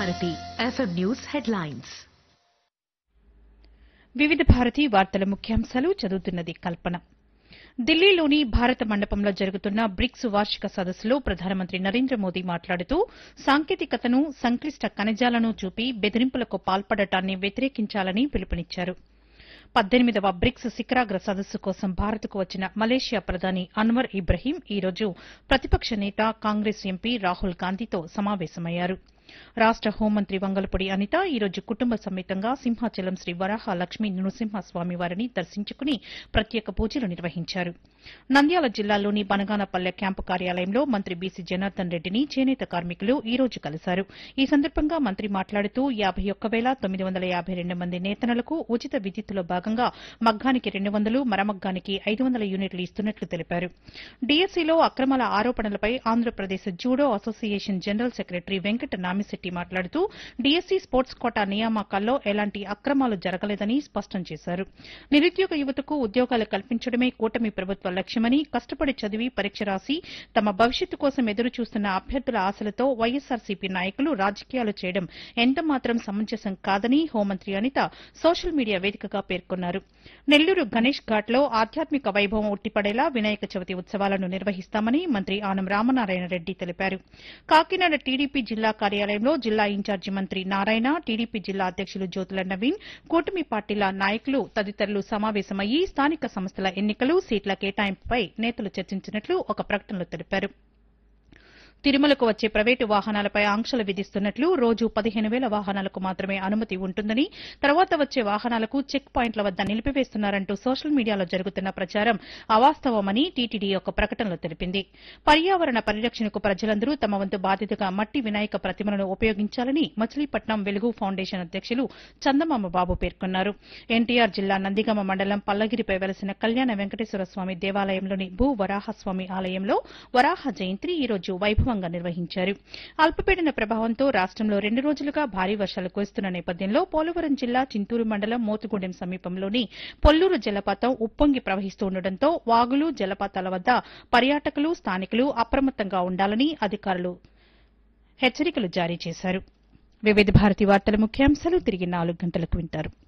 Bharati FM news headlines వివిధ భారతి వార్తల ముఖ్యాంశాలు చదువుతున్నది కల్పన ఢిల్లీలోని భారత మండపంలో జరుగుతున్న బ్రిక్స్ వార్షిక సదస్సులో ప్రధానమంత్రి నరేంద్ర మోదీ మాట్లాడుతూ సాంకేతికతను సంక్లిష్ట ఖనిజాలను చూపి బెదిరింపులకు పాల్పడటాన్ని వ్యతిరేకించాలని పిలుపునిచ్చారు పద్దెనిమిదవ బ్రిక్స్ శిఖరాగ్ర సదస్సు కోసం భారత్కు వచ్చిన మలేషియా ప్రధాని అన్వర్ ఇబ్రహీం ఈ రోజు ప్రతిపక్ష నేత కాంగ్రెస్ ఎంపీ రాహుల్ గాంధీతో సమావేశమయ్యారు రాష్ట హోంమంత్రి వంగలపూడి అనిత ఈ రోజు కుటుంబ సమేతంగా సింహాచలం శ్రీ వరాహ లక్ష్మీ నృసింహస్వామి వారిని దర్శించుకుని ప్రత్యేక పూజలు నిర్వహించారు నంద్యాల జిల్లాలోని బనగానపల్లె క్యాంపు కార్యాలయంలో మంత్రి బీసీ జనార్దన్ రెడ్డిని చేనేత కార్మికులు ఈ రోజు కలిశారు ఈ సందర్భంగా మంత్రి మాట్లాడుతూ యాబై ఒక్క వేల తొమ్మిది వందల యాబై రెండు మంది నేతనలకు ఉచిత విద్యుత్తులో భాగంగా మగ్గానికి రెండు వందలు మరమగ్గానికి ఐదు వందల యూనిట్లు ఇస్తున్నట్లు తెలిపారు డీఎస్సీలో అక్రమాల ఆరోపణలపై Andhra Pradesh judo association general secretary Venkata Namishetti మాట్లాడుతూ డీఎస్సీ స్పోర్ట్స్ కోటా నియామకాల్లో ఎలాంటి అక్రమాలు జరగలేదని స్పష్టం చేశారు నిరుద్యోగ యువతకు ఉద్యోగాలు కల్పించడమే కూటమి ప్రభుత్వ లక్ష్యమని కష్టపడి చదివి పరీక్ష రాసి తమ భవిష్యత్తు కోసం ఎదురు చూస్తున్న అభ్యర్థుల ఆశలతో వైఎస్సార్సీపీ నాయకులు రాజకీయాలు చేయడం ఎంతమాత్రం సమంజసం కాదని హోంమంత్రి అనిత సోషల్ మీడియా వేదికగా పేర్కొన్నారు నెల్లూరు గణేష్ ఘాట్లో ఆధ్యాత్మిక వైభవం ఉట్టిపడేలా వినాయక చవితి ఉత్సవాలను నిర్వహిస్తామని మంత్రి ఆనం రామనారాయణ రెడ్డి తెలిపారు కాకినాడ టీడీపీ జిల్లా కార్యాలయంలో జిల్లా ఇన్ఛార్జి మంత్రి నారాయణ టీడీపీ జిల్లా అధ్యక్షులు జ్యోతుల నవీన్ కూటమి పార్టీల నాయకులు తదితరులు సమావేశమయ్యి స్థానిక సంస్థల ఎన్నికలు సీట్ల కేటాయింపుపై నేతలు చర్చించినట్లు ఒక ప్రకటనలో తెలిపారు తిరుమలకు వచ్చే ప్రైవేటు వాహనాలపై ఆంక్షలు విధిస్తున్నట్లు రోజు పదిహేను వేల వాహనాలకు మాత్రమే అనుమతి ఉంటుందని తర్వాత వచ్చే వాహనాలకు చెక్ పాయింట్ల వద్ద నిలిపివేస్తున్నారంటూ సోషల్ మీడియాలో జరుగుతున్న ప్రచారం అవాస్తవమని టీటీడీ ఒక ప్రకటనలో తెలిపింది పర్యావరణ పరిరక్షణకు ప్రజలందరూ తమ వంతు బాధ్యతగా మట్టి వినాయక ప్రతిమలను ఉపయోగించాలని మచిలీపట్నం వెలుగు ఫౌండేషన్ అధ్యక్షులు చందమామ బాబు పేర్కొన్నారు ఎన్టీఆర్ జిల్లా నందిగామ మండలం పల్లగిరిపై వెలసిన కళ్యాణ వెంకటేశ్వర స్వామి దేవాలయంలోని భూ వరాహస్వామి ఆలయంలో వరాహ జయంతి ఈ రోజు వైభవంగా నిర్వహించారు అల్పపీడన ప్రభావంతో రాష్టంలో రెండు రోజులుగా భారీ వర్షాలు కురుస్తున్న నేపథ్యంలో పోలవరం జిల్లా చింతూరు మండలం మోతుగూడెం సమీపంలోని పొల్లూరు జలపాతం ఉప్పొంగి ప్రవహిస్తుండటంతో వాగులు జలపాతాల వద్ద పర్యాటకులు స్థానికులు అప్రమత్తంగా ఉండాలని అధికారులు హెచ్చరికలు జారీ చేశారు వివిధ భారతి వార్తల ముఖ్యాంశాలు తిరిగి నాలుగు గంటలకు వింటారు